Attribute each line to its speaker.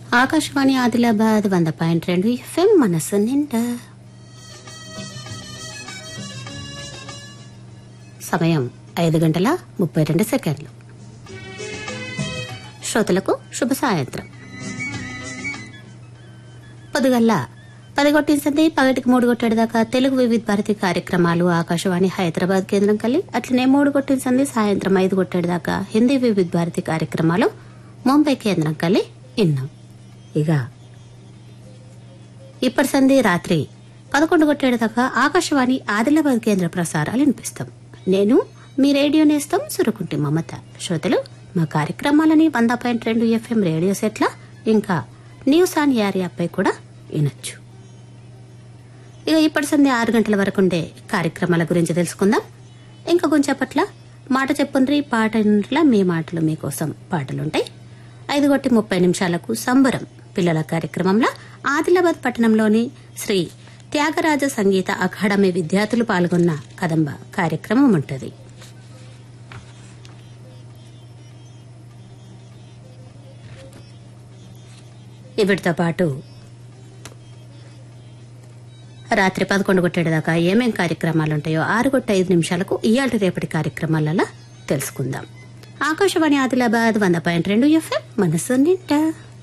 Speaker 1: ఆకాశవాణి ఆదిలాబాద్ వంద పాయింట్ రెండు ఎఫ్ఎం మనసు నిండా సమయం ఐదు గంటల ముప్పై రెండు సెకండ్లు శ్రోతలకు శుభ సాయంత్రం పొద్దుగల్ల పది కొట్టించింది పగటికి మూడు కొట్టేడు దాకా తెలుగు వివిధ భారతి కార్యక్రమాలు ఆకాశవాణి హైదరాబాద్ కేంద్రం కలిగి అట్లనే మూడు కొట్టించింది సాయంత్రం ఐదు కొట్టేడు దాకా హిందీ వివిధ భారతి కార్యక్రమాలు ముంబై కేంద్రం కలిగి విన్నాం ఇక ఇప్పటి సంధి రాత్రి పదకొండు కొట్టేడు దాకా ఆకాశవాణి ఆదిలాబాద్ కేంద్ర ప్రసారాలు వినిపిస్తాం నేను మీ రేడియో నేస్తం సురుకుంటి మమత శ్రోతలు మా కార్యక్రమాలని వంద పాయింట్ రెండు ఎఫ్ఎం రేడియో సెట్ల ఇంకా న్యూస్ ఆన్ యారియాపై కూడా వినొచ్చు ఇక ఇప్పటి సంధి ఆరు గంటల వరకు ఉండే కార్యక్రమాల గురించి తెలుసుకుందాం ఇంకా కొంచెంపట్ల మాట చెప్పుండ్రి పాట ఇంట్ల మీ మాటలు మీకోసం పాటలుంటాయి ఐదు కొట్టి ముప్పై నిమిషాలకు సంబరం పిల్లల కార్యక్రమంలో ఆదిలాబాద్ పట్టణంలోని శ్రీ త్యాగరాజ సంగీత అకాడమీ విద్యార్థులు పాల్గొన్న కదంబ కార్యక్రమం ఉంటుంది వీటితో పాటు రాత్రి పదకొండు కొట్టేడు దాకా ఏమేం కార్యక్రమాలు ఉంటాయో ఆరు కొట్ట ఐదు నిమిషాలకు ఇయాల్టి రేపటి కార్యక్రమాలలో తెలుసుకుందాం ఆకాశవాణి ఆదిలాబాద్ వంద పాయింట్ రెండు ఎఫ్ఎం మనసు నిండా